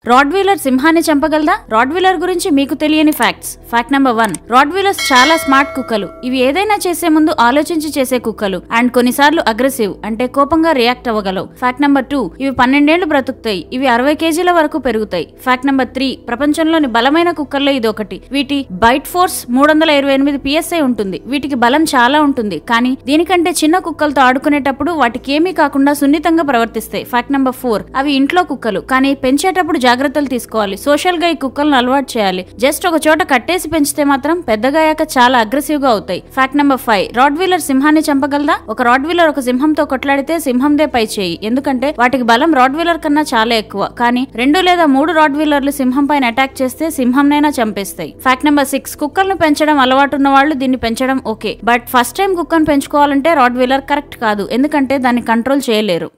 రాడ్వీలర్ సింహాన్ని చంపగలదా రాడ్వీలర్ గురించి మీకు తెలియని facts fact number one Rottweilers చాలా స్మార్ట్ కుక్కలు ఇవి ఏదైనా చేసే ముందు ఆలోచించి చేసే కుక్కలు అండ్ కొన్నిసార్లు అగ్రెసివ్ అంటే కోపంగా రియాక్ట్ అవ్వగలవు ఫ్యాక్ట్ నెంబర్ టూ ఇవి పన్నెండేళ్లు బ్రతుకుతాయి ఇవి అరవై కేజీల వరకు పెరుగుతాయి ఫ్యాక్ట్ నెంబర్ త్రీ ప్రపంచంలోని బలమైన కుక్కల్లో ఇది ఒకటి వీటి బైట్ ఫోర్స్ మూడు వందల ఇరవై ఎనిమిది పిఎస్ఐ ఉంటుంది వీటికి బలం చాలా ఉంటుంది కానీ దీనికంటే చిన్న కుక్కలతో ఆడుకునేటప్పుడు వాటికి ఏమీ కాకుండా సున్నితంగా ప్రవర్తిస్తాయి ఫ్యాక్ట్ నెంబర్ ఫోర్ అవి ఇంట్లో కుక్కలు కానీ పెంచేటప్పుడు జాగ్రత్తలు తీసుకోవాలి సోషల్ గా ఈ కుక్కలను అలవాటు చేయాలి జస్ట్ ఒక చోట కట్టేసి పెంచితే మాత్రం పెద్దగా అయ్యాక చాలా అగ్రెసివ్ గా అవుతాయి fact number five Rottweiler సింహాన్ని చంపగలదా ఒక రాడ్ వీలర్ ఒక సింహంతో కొట్లాడితే సింహందే పై చేయి ఎందుకంటే వాటికి బలం రాడ్ వీలర్ కన్నా చాలా ఎక్కువ కానీ రెండు లేదా మూడు రాడ్ వీలర్లు సింహం పైన అటాక్ చేస్తే సింహంనైనా చంపేస్తాయి ఫ్యాక్ట్ నెంబర్ సిక్స్ కుక్కలను పెంచడం అలవాటు ఉన్న వాళ్ళు దీన్ని పెంచడం ఓకే బట్ ఫస్ట్ టైం కుక్కను పెంచుకోవాలంటే రాడ్ వీలర్ కరెక్ట్ కాదు ఎందుకంటే దాన్ని కంట్రోల్ చేయలేరు